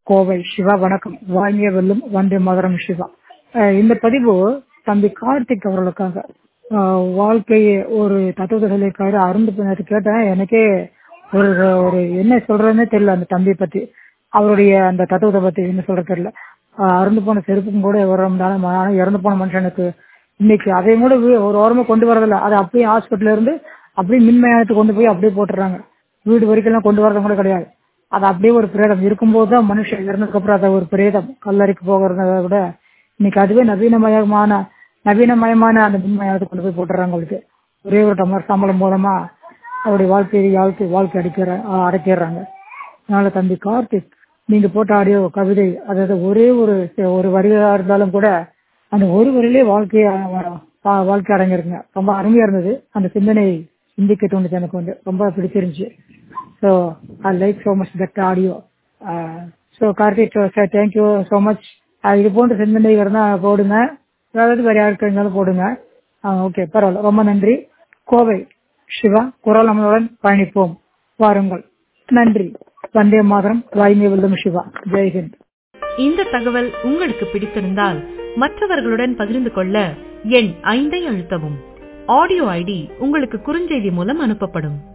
கோவை சிவா வணக்கம் வாங்கிய வெல்லும் வந்தே மதுரம் சிவா அஹ் இந்த பதிவு தம்பி கார்த்திக் அவர்களுக்காக அஹ் வாழ்க்கையை ஒரு தத்துவத்தை சொல்லியிருக்காரு அருந்து நேற்று கேட்டேன் எனக்கே ஒரு ஒரு என்ன சொல்றதுன்னே தெரியல அந்த தம்பியை பத்தி அவருடைய அந்த தத்துவத்தை பத்தி என்ன சொல்றது தெரியல அஹ் அருந்து போன செருப்புக்கும் கூட வர்றோம்னாலும் இறந்து போன மனுஷனுக்கு இன்னைக்கு அதையும் கூட வீ- ஒரு ஓரமா கொண்டு வரதில்ல அதை அப்படியே ஹாஸ்பிட்டல்ல இருந்து அப்படியே மின்மயானத்துக்கு கொண்டு போய் அப்படியே போட்டுறாங்க வீடு வரைக்கும் எல்லாம் கொண்டு வரதும் கூட கிடையாது அது அப்படியே ஒரு பிரேதம் இருக்கும்போது தான் மனுஷன் இறந்ததுக்கு அப்புறம் அதை ஒரு பிரேதம் கல்லறைக்கு போகிறத விட இன்னைக்கு அதுவே நவீனமயமான நவீனமயமான அந்த மின்மயானத்துக்கு கொண்டு போய் போட்டுறாங்க அவளுக்கு ஒரே ஒரு டம்ளர் சம்பளம் மூலமா அவருடைய வாழ்க்கையை வாழ்க்கை வாழ்க்கை அடிக்கிற அடைக்கிறாங்க அதனால தம்பி கார்த்திக் நீங்க போட்ட ஆடியோ கவிதை அதாவது ஒரே ஒரு ஒரு வரியா இருந்தாலும் கூட அந்த ஒரு வரியிலே வாழ்க்கைய வா- வாழ்க்கை அடங்கிருங்க ரொம்ப அருமையா இருந்தது அந்த சிந்தனை சிந்திக்க தோணுச்சு எனக்கு வந்து ரொம்ப பிடிச்சிருந்துச்சு so I like so much that audio so Karthik sir thank you so much இது போன்ற சிந்தனை இருந்தா போடுங்க அதாவது வேற யாருக்கு இருந்தாலும் போடுங்க ஓகே பரவாயில்ல ரொம்ப நன்றி கோவை சிவா குரல் நம்மளுடன் பயணிப்போம் வாருங்கள் நன்றி வந்தே மாதரம் வாய்மை வெல்லும் சிவா ஜெய்ஹிந்த் இந்த தகவல் உங்களுக்கு பிடித்திருந்தால் மற்றவர்களுடன் பகிர்ந்து கொள்ள எண் ஐந்தை அழுத்தவும் ஆடியோ ஐடி உங்களுக்கு குறுஞ்செய்தி மூலம் அனுப்பப்படும்